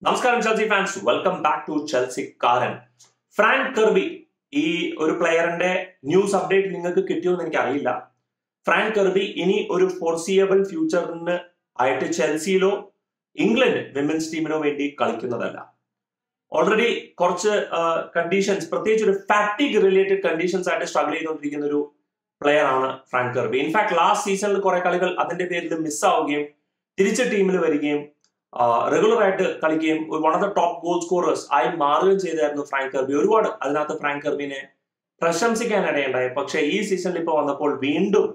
നമസ്കാരം Chelsea fans welcome back to Chelsea കാരൻ Fran Kirby ഈ ഒരു പ്ലെയറിന്റെ ന്യൂസ് അപ്ഡേറ്റ് നിങ്ങൾക്ക് കിട്ടിയോ എന്ന് എനിക്ക് അറിയില്ല ഫ്രാങ്ക് കെർബി ഇനി ഒരു ഫോർസിയബിൾ ഫ്യൂച്ചറിന് ആയിട്ട് ചെൽസിയിലോ ഇംഗ്ലണ്ട് വിമൻസ് ടീമിനോ വേണ്ടി കളിക്കുന്നതല്ല ഓൾറെഡി കുറച്ച് കണ്ടീഷൻസ് പ്രത്യേകിച്ച് ഒരു ഫാറ്റിക് റിലേറ്റഡ് കണ്ടീഷൻസ് ആയിട്ട് സ്ട്രഗിൾ ചെയ്തുകൊണ്ടിരിക്കുന്ന ഒരു പ്ലെയർ ആണ് ഫ്രാങ്ക് കെർബി ഇൻഫാക്ട് ലാസ്റ്റ് സീസണിൽ കുറെ കളികൾ അതിന്റെ പേരിൽ മിസ്സാവുകയും തിരിച്ച് ടീമിൽ വരികയും റെഗുലർ ആയിട്ട് കളിക്കുകയും ഒരു one of the top goal scorers ആയി മാറുകയും ചെയ്തായിരുന്നു ഫ്രാങ്ക് കെർബി ഒരുപാട് അതിനകത്ത് ഫ്രാങ്ക് കെർബിനെ പ്രശംസിക്കാൻ ഇടയുണ്ടായി പക്ഷേ ഈ സീസണിൽ ഇപ്പോൾ വന്നപ്പോൾ വീണ്ടും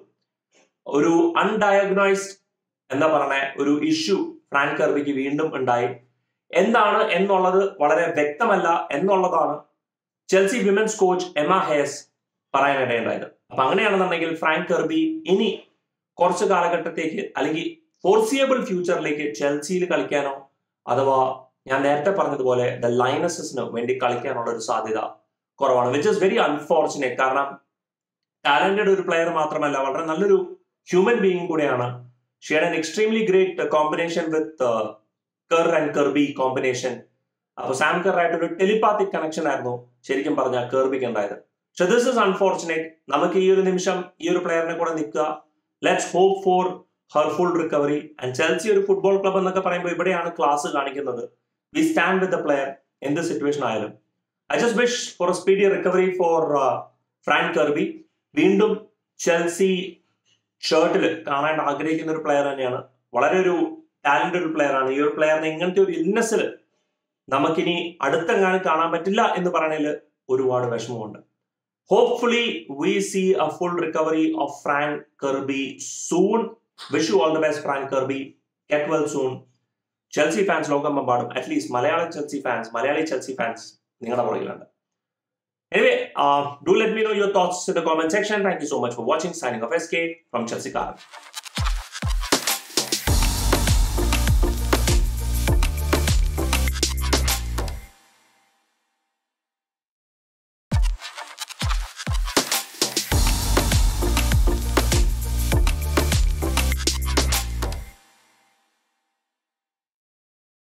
ഒരു അൺഡയഗ്നോസ്ഡ് എന്താ പറഞ്ഞ ഒരു ഇഷ്യൂ ഫ്രാങ്ക് കെർബിക്ക് വീണ്ടും ഉണ്ടായി എന്താണ് എന്നുള്ളത് വളരെ വ്യക്തമല്ല എന്നുള്ളതാണ് Chelsea women's coach Emma Hayes പറയാനിടയുണ്ടായത് അപ്പൊ അങ്ങനെയാണെന്നുണ്ടെങ്കിൽ ഫ്രാങ്ക് കെർബി ഇനി കുറച്ച് കാലഘട്ടത്തേക്ക് അല്ലെങ്കിൽ ഫോർസിയബിൾ ഫ്യൂച്ചറിലേക്ക് ചെൽസിയിൽ കളിക്കാനോ അഥവാ ഞാൻ നേരത്തെ പറഞ്ഞതുപോലെ ദ ലൈനസസിന് വേണ്ടി കളിക്കാനുള്ള ഒരു സാധ്യത കുറവാണ് വിച്ച് ഇസ് വെരി അൺഫോർച്ചുനേറ്റ് കാരണം ടാലന്റഡ് ഒരു പ്ലെയർ മാത്രമല്ല വളരെ നല്ലൊരു ഹ്യൂമൻ ബീയിങ് കൂടെയാണ് she'd an extremely great combination with Kerr and Kirby combination അപ്പൊ സാം കെറായിട്ട് ഒരു ടെലിപാത്തിക് കണക്ഷൻ ആയിരുന്നു ശരിക്കും പറഞ്ഞ കെർബിക്ക് ഉണ്ടായത് പക്ഷെ ദിസ് ഇസ് അൺഫോർച്ചുനേറ്റ് നമുക്ക് ഈ ഒരു നിമിഷം ഈ ഒരു പ്ലെയറിനെ കൂടെ നിൽക്കുക let's hope for her full recovery and Chelsea ഒരു ഫുട്ബോൾ ക്ലബ് എന്നൊക്കെ പറയുമ്പോൾ ഇവിടെയാണ് ക്ലാസ് കാണിക്കുന്നത് we stand with the player എന്ത് സിറ്റുവേഷൻ ആയാലും I just wish for a speedy recovery for Fran Kirby വീണ്ടും ചെൽസി ഷർട്ടിൽ കാണാൻ ആഗ്രഹിക്കുന്ന ഒരു പ്ലെയർ തന്നെയാണ് വളരെ ഒരു ടാലന്റഡ് പ്ലെയർ ആണ് ഈ ഒരു പ്ലെയറിന് ഇങ്ങനത്തെ ഒരു ഇൽനെസ്സിൽ നമുക്കിനി അടുത്തെങ്ങാനും കാണാൻ പറ്റില്ല എന്ന് പറയണതിൽ ഒരുപാട് വിഷമമുണ്ട് hopefully we see a full recovery of Fran Kirby soon wish you all the best Fran Kirby get well soon Chelsea fans ലോകമെമ്പാടും at least Malayali Chelsea fans Malayali Chelsea fans നിങ്ങളുടെ പുറകിലുണ്ട് Anyway, uh, do let me know your thoughts in the comment section. Thank you so much for watching. Signing off SK from Chelsea Car.